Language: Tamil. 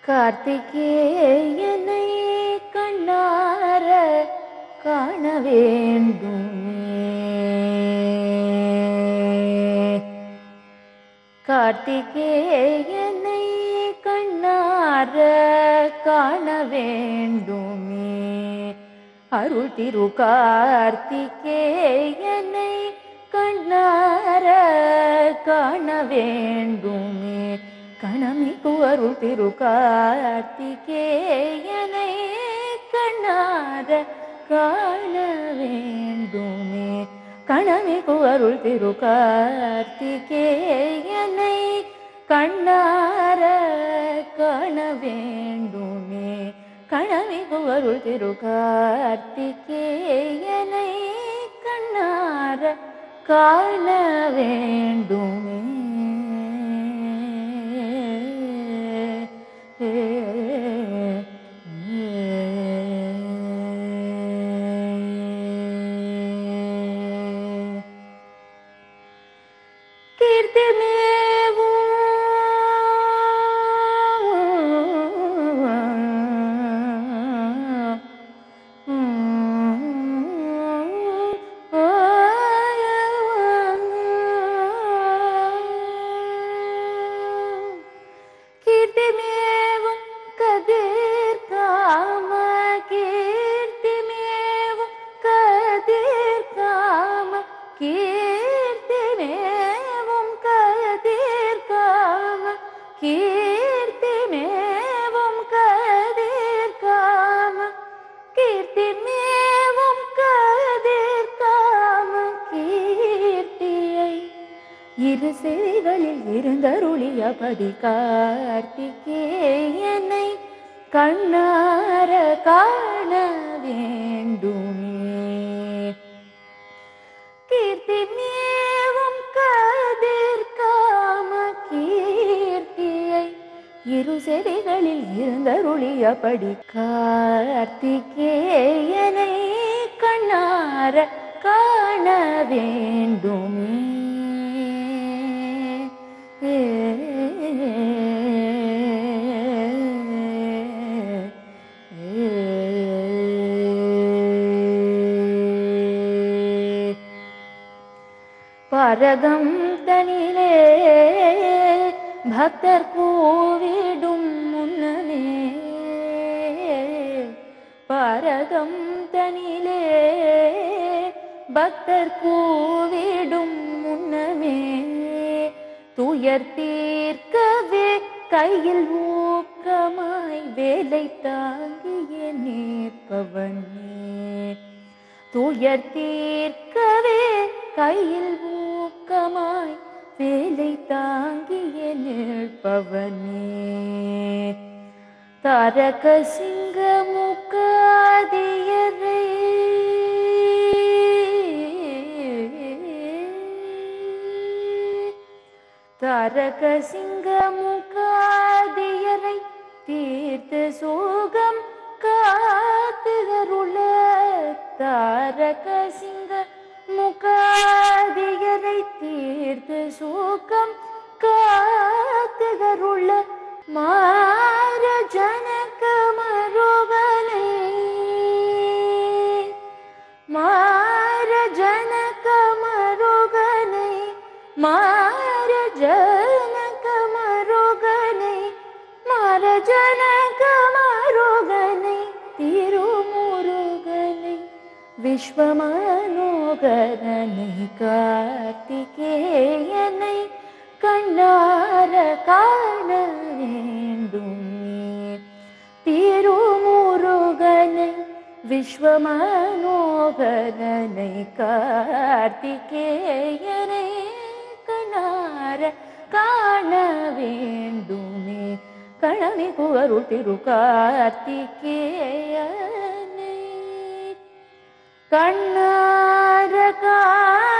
கார்த்திகேயனை கண்ணார காண வேண்டுமே கார்த்திகேயனை கண்ணார காண வேண்டுமே அருள் திரு கார்த்திகேயனை கண்ணார காண வேண்டுமே கணமிகு அருள் திரு கார்த்திகேயனை கண்ணார காண வேண்டுமே கணமிகு அருள் திரு கார்த்திகேயனை கண்ணார காண வேண்டுமே கணமிகு அருள் திரு கார்த்திகேயனை கண்ணார காண வேண்டுமே கீர்த்திமேவும் கதிர் காம கீர்த்திமேவும் கதிர் காம கீர்த்திமேவும் கதிர் காம கீர்த்திமேவும் கதிர் காம கீர்த்திமேவும் கதிர் காம கீர்த்தியை இரு செவிகளில் இருந்தருளியபடி கார்த்திகேயனை கண்ணார காண வேண்டுமே கீர்த்தி மேவும் கதிர் காம கீர்த்தியை இரு செவிகளில் இருந்தருளியபடி கார்த்திகேயனை கண்ணார காண வேண்டுமே பரதம் தனிலே பக்தர் கூவிடும் முன்னமே பரதம் தனிலே பக்தர் கூவிடும் முன்னமே துயர் தீர்க்கவே கையில் ஊக்கமாய் வேலை தாங்கிய நிற்பவனே துயர் தீர்க்கவே கையில் ஊக்கமாய் வேலை தாங்கிய நிற்பவனே தாரக சிங்க முக்காதியரை தாரக சிங்க முக்காதியரை தீர்த்து சோகம் காத்துகருள தாரக சிங்க முகாதியரை தீர்த்து சோகம் காத்துகருள மார ஜனக மருகனை மார ஜனக மருகனை மார ஜனக மருகனை மார ஜனக மருகனை திருமுருகனை விஸ்வமனோகரனை கார்த்திகேயனை கண்ணார காண வேண்டுமே திருமுருகனை விஸ்வமனோகரனை கார்த்திகேயனை கண்ணார காண வேண்டுமே கணவி குவருள் திரு கார்த்திகேயனை கண்ணார காண